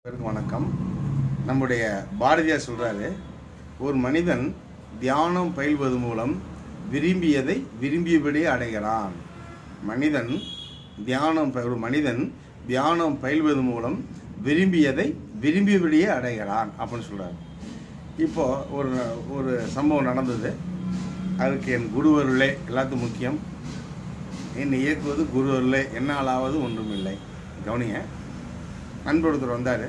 அனைவருக்கும் வணக்கம் நம்முடைய பாரதியார் சொல்றாரு ஒரு மனிதன் தியானம் பயில்வது மூலம் விரும்பியதை விரும்பியபடி அடைகிறான் மனிதன் தியானம் ப- ஒரு மனிதன் தியானம் பயில்வது மூலம் விரும்பியதை விரும்பியபடியே அடைகிறான் அப்படின்னு சொல்றாரு இப்போ ஒரு ஒரு சம்பவம் நடந்தது அதுக்கு என் குருவருளே எல்லாத்துக்கும் முக்கியம் என்னை இயக்குவது குருவருளே என்னாலாவது ஒன்றுமில்லை கவனிங்க நண்பர் ஒருத்தர் வந்தார்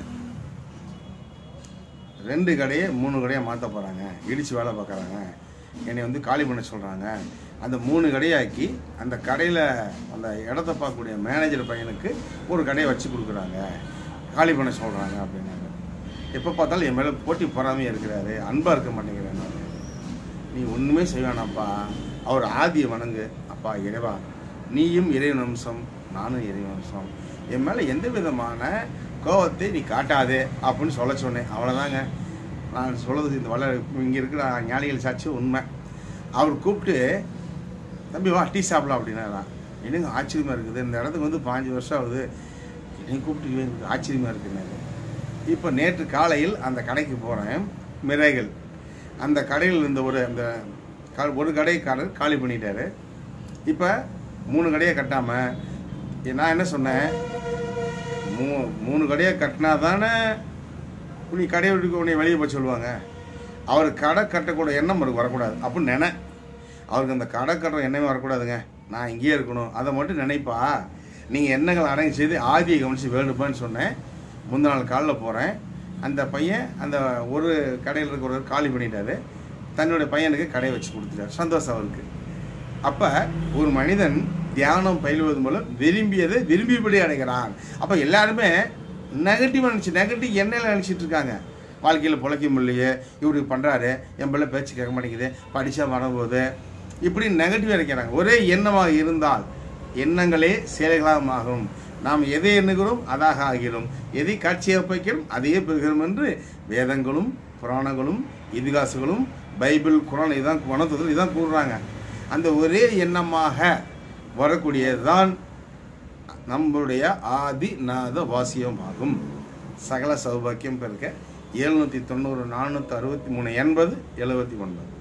ரெண்டு கடையை மூணு கடையை மாற்ற போகிறாங்க இடித்து வேலை பார்க்குறாங்க என்னை வந்து காலி பண்ண சொல்கிறாங்க அந்த மூணு கடையாக்கி அந்த கடையில் அந்த இடத்த பார்க்கக்கூடிய மேனேஜர் பையனுக்கு ஒரு கடையை வச்சு கொடுக்குறாங்க காலி பண்ண சொல்கிறாங்க அப்படின்னாங்க எப்போ பார்த்தாலும் என் மேலே போட்டி பொறாமையாக இருக்கிறாரு அன்பாக இருக்க மாட்டேங்கிறேன் நான் நீ ஒன்றுமே செய்வானாப்பா அவர் ஆதியை வணங்கு அப்பா இறைவா நீயும் இறைவன் அம்சம் நானும் இறைவன் அம்சம் என் மேலே எந்த விதமான கோபத்தை நீ காட்டாதே அப்படின்னு சொல்ல சொன்னேன் அவ்வளோதாங்க நான் சொல்கிறது இந்த வள இங்கே இருக்கிற ஞானிகள் சாட்சி உண்மை அவர் கூப்பிட்டு தம்பி வா டீ சாப்பிடலாம் அப்படின்னாரா என்னங்க ஆச்சரியமாக இருக்குது இந்த இடத்துக்கு வந்து பாஞ்சு வருஷம் ஆகுது என்னை கூப்பிட்டு எனக்கு ஆச்சரியமாக இருக்குன்னாரு இப்போ நேற்று காலையில் அந்த கடைக்கு போகிறேன் மிரைகள் அந்த கடையில் இருந்த ஒரு அந்த க- ஒரு கடைக்காரர் காலி பண்ணிட்டாரு இப்போ மூணு கடையை கட்டாமல் நான் என்ன சொன்னேன் மூ மூணு கடையை கட்டினா தானே நீ கடையை விட்டு உன்னை வெளியே போய் சொல்லுவாங்க அவர் கடை கட்டக்கூட எண்ணம் அவருக்கு வரக்கூடாது அப்படின்னு நினை அவருக்கு அந்த கடை கட்டுற எண்ணமே வரக்கூடாதுங்க நான் இங்கேயே இருக்கணும் அதை மட்டும் நினைப்பா நீங்கள் எண்ணங்கள் அடங்கி செய்து ஆதியை கவனித்து வேண்டுப்பான்னு சொன்னேன் முந்தின நாள் காலைல போகிறேன் அந்த பையன் அந்த ஒரு கடையில் இருக்கிற ஒரு காலி பண்ணிட்டாரு தன்னுடைய பையனுக்கு கடையை வச்சு கொடுத்துட்டார் சந்தோஷம் அவருக்கு அப்போ ஒரு மனிதன் தியானம் பயிலுவது மூலம் விரும்பியதை விரும்பியபடி அடைகிறான் அப்போ எல்லாருமே நெகட்டிவாக நினச்சி நெகட்டிவ் எண்ணெயில் நினச்சிட்டு இருக்காங்க வாழ்க்கையில் பிழைக்க முடியலையே இப்படி பண்ணுறாரு என் பிள்ளை பேச்சு கேட்க மாட்டேங்குது படித்தா வரபோகுது இப்படி நெகட்டிவாக நினைக்கிறாங்க ஒரே எண்ணமாக இருந்தால் எண்ணங்களே செயல்களாக மாறும் நாம் எதை எண்ணுகிறோம் அதாக ஆகிறோம் எதை காட்சியாக வைக்கிறோம் அதையே பெறுகிறோம் என்று வேதங்களும் புராணங்களும் இதிகாசங்களும் பைபிள் குரான் இதான் வனத்துவத்தில் இதான் கூறுறாங்க அந்த ஒரே எண்ணமாக வரக்கூடியதுதான் நம்மளுடைய ஆதி நாத வாசியமாகும் சகல சௌபாக்கியம் பெருக்க எழுநூற்றி தொண்ணூறு நானூற்றி அறுபத்தி மூணு எண்பது எழுபத்தி ஒன்பது